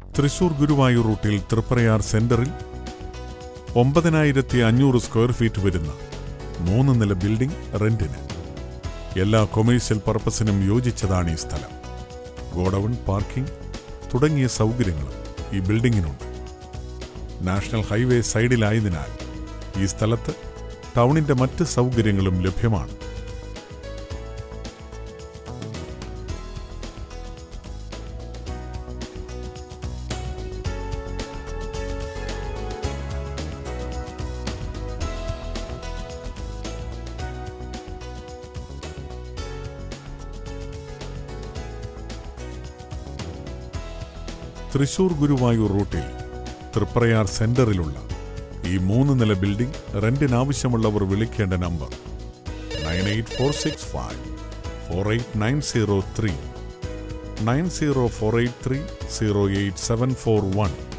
തൃശൂർ ഗുരുവായൂർ റൂട്ടിൽ തൃപ്രയാർ സെന്ററിൽ ഒമ്പതിനായിരത്തി അഞ്ഞൂറ് സ്ക്വയർ ഫീറ്റ് വരുന്ന മൂന്ന് നില ബിൽഡിംഗ് റെന്റിന് എല്ലാ കൊമേഴ്സ്യൽ പർപ്പസിനും യോജിച്ചതാണ് ഈ സ്ഥലം ഗോഡൌൺ പാർക്കിംഗ് തുടങ്ങിയ സൗകര്യങ്ങളും ഈ ബിൽഡിംഗിനുണ്ട് നാഷണൽ ഹൈവേ സൈഡിലായതിനാൽ ഈ സ്ഥലത്ത് ടൗണിന്റെ മറ്റ് സൗകര്യങ്ങളും ലഭ്യമാണ് തൃശൂർ ഗുരുവായൂർ റൂട്ടിൽ തൃപ്രയാർ സെന്ററിലുള്ള ഈ മൂന്ന് നില ബിൽഡിംഗ് റെന്റിനാവശ്യമുള്ളവർ വിളിക്കേണ്ട number nine eight four six five four eight nine zero three nine zero four eight three zero eight seven four one